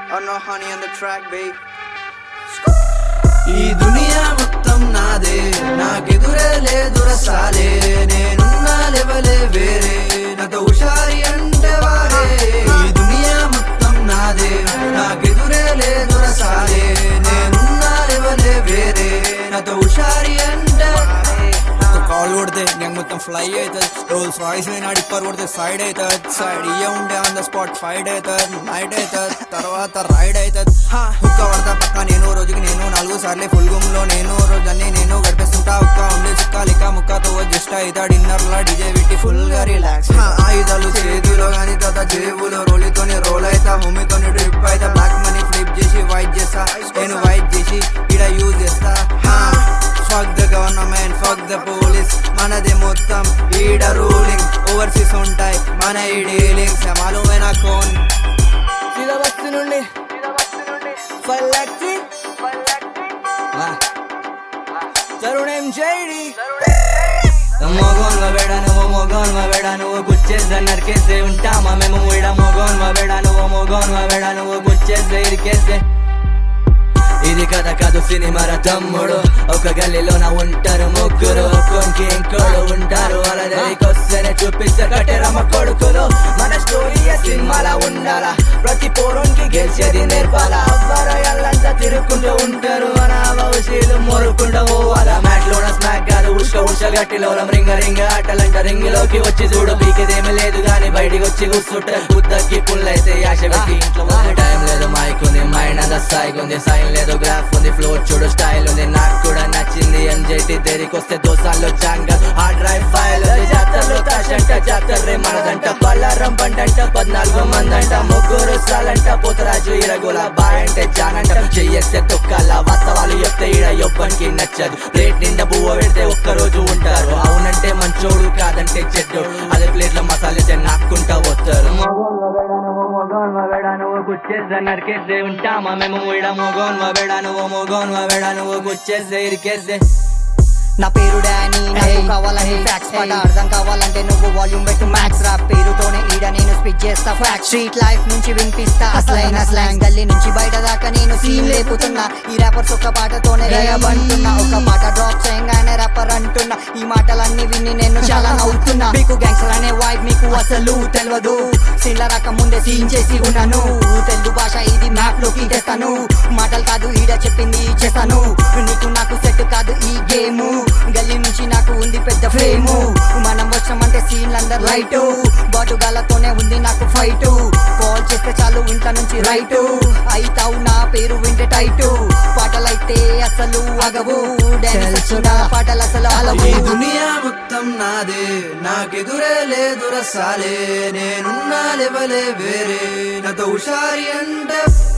Oh no, honey on the track, babe. ఈ దునియా మొత్తం నాదే నాకెదురే లేదుర సాలే నేనున్నా లెవలే వేరే నాతో హుషారి అంటే వారే ఈ దునియా మొత్తం నాదే నాకెదురే లేదుర సాలే నేనున్నా లెవలే వేరే నాతో హుషారి అంటే వారే కాల్ కొడితే నేను మొత్తం ఫ్లై అవుతుంది రోల్స్ రాయిస్ మీద డిప్పర్ కొడితే సైడ్ అవుతుంది సైడ్ ఇయ్య ఉంటే ఆన్ ద స్పాట్ ఫైట్ అవుతుంది నైట్ అవుతుంది తర్వాత రైడ్ అవుతుంది హుక్క పడతా పక్క నేను రోజుకి నేను నాలుగు సార్లే ఫుల్ గుమ్ లో నేను రోజన్నీ నేను గడిపేస్తుంటా ఒక్క ఉండే చిక్క లిక్క ముక్కతో జస్ట్ అవుతా డిన్నర్ లా డిజే పెట్టి ఫుల్ గా రిలాక్స్ ఆయుధాలు చేతిలో గాని తత జేబులో రోలితోని రోల్ అవుతా హోమితోని ట్రిప్ అవుతా బ్లాక్ మనీ ఫ్లిప్ చేసి వైట్ చేస్తా నేను వైట్ చేసి ఇడ యూజ్ చేస్తా fuck the government fuck the police మనది మొత్తం ఈడ రూలింగ్ ఓవర్సీస్ ఉంటాయి మన ఈ డీలింగ్స్ మాలూమే నా కోన్ సీదా బస్సు నుండి ఫైవ్ లాక్ త్రీ తరుణ్ జైడి మొగోన్ వేడ నువ్వు మొగోన్ వేడ నువ్వు గుచ్చేస్తే నరికేస్తే ఉంటామా మేము ఈడ మొగోన్ వేడ నువ్వు మొగోన్ వేడ నువ్వు గుచ్చేస్తే ఇరికేస్తే ఇది కథ కాదు సినిమార తమ్ముడు ఒక గల్లీలోన ఉంటారు ముగ్గురు ఒక్కొనికి ఇంకోడు ఉంటారు వాళ్ళ దగ్గరికొస్తేనే చూపిస్తారు కట్టెరమ్మ కొడుకులు మన స్టోరీ సినిమాలా ఉండాలా ప్రతి పోరోనికి గెలిచేది నేర్పాలా అవ్వరయ్యాలంతా తిరుగుకుంటూ ఉంటారు మన భవిష్యత్తు మొరుకుంటూ పోవాలా మ్యాట్ లోన స్మాక్ కాదు ఉష్క ఉష గట్టిలో రింగ రింగ ఆటలంట రింగిలోకి వచ్చి చూడు పీకేదేమి లేదు గాని బయటికి వచ్చి కూర్చుంటారు బుద్ధకి పుల్లైతే యాశ పెట్టి ఇంట్లో ఉండే టైం లేదు మైక్ ఉంది మైండ్ అంతా స్థాయికి ఉంది సైన్ లేదు గ్రాఫ్ ఉంది ఫ్లో చూడు స్టైల్ ఉంది నాకు కూడా నచ్చింది ఎంజైటీ దేరికి వస్తే దోసాల్లో జాంగల్ హార్డ్ డ్రైవ్ ఫైల్ జాతరలో కాశంట జాతర మనదంట బల్లారం బండంట పద్నాలుగు మందంట ముగ్గురు సాలంట పోతరాజు ఇరగోల బాయ్ అంటే జానంట చెయ్యేస్తే తొక్కాల వాస్తవాలు చెప్తే ఈడ యొబ్బనికి నచ్చదు ప్లేట్ నిండా బువ్వ పెడితే ఒక్క రోజు ఉంటారు అవునంటే మంచోడు కాదంటే చెడ్డోడు అదే ప్లేట్ లో మసాలేస్తే నాకుంటా వస్తారు మొగోన్ వేడ నువ్వు గుచ్చేస్తే నరికేస్తే ఉంటామా మేము ఈడ మొగోన్ వేడ నువ్వు మొగోన్ వేడ నువ్వు గుచ్చేస్తే ఇరికేస్తే నా పేరు డానీ నాకు కావాలని ఫ్యాక్స్ పాట అర్థం కావాలంటే నువ్వు వాల్యూమ్ పెట్టు మ్యాక్స్ రా పేరుతోనే ఈడ నేను స్పిచ్ చేస్తా ఫ్యాక్స్ స్ట్రీట్ లైఫ్ నుంచి వినిపిస్తా అసలైన స్లాంగ్ గల్లీ నుంచి బయట దాకా నేను సీన్ లేపుతున్నా ఈ ర్యాపర్స్ ఒక పాటతోనే రేయబంటున్నా ఒక పాట డ్రాప్ చేయంగానే ర్యాపర్ అంటున్నా ఈ మాటలన్నీ విని నేను చాలా నవ్వుతున్నా మీకు గ్యాంగ్స్టర్ అనే వైబ్ మీకు అసలు తెలియదు సీన్ల రాక ముందే సీన్ చేసి ఉన్నాను తెలుగు భాష ఇది మ్యాప్ లోకి తెస్తాను మాటలు కాదు ఈడ చెప్పింది చేస్తాను నీకు నాకు సెట్ కాదు ఈ గేమ్ గల్లీ నుంచి నాకు ఉంది పెద్ద ఫేము మనం వచ్చామంటే సీన్ అందరు రైట్ బాటుగాలతోనే ఉంది నాకు ఫైట్ కాల్ చేస్తే చాలు ఇంట్లో నుంచి రైట్ అయితావు నా పేరు వింటే టైట్ పాటలైతే అసలు అగవు డాన్స్ పాటలు అసలు ఈ అలవు దునియా మొత్తం నాదే నాకెదురే లేదుర సాలే నేనున్నా లెవలే వేరే నాతో హుషారి అంటే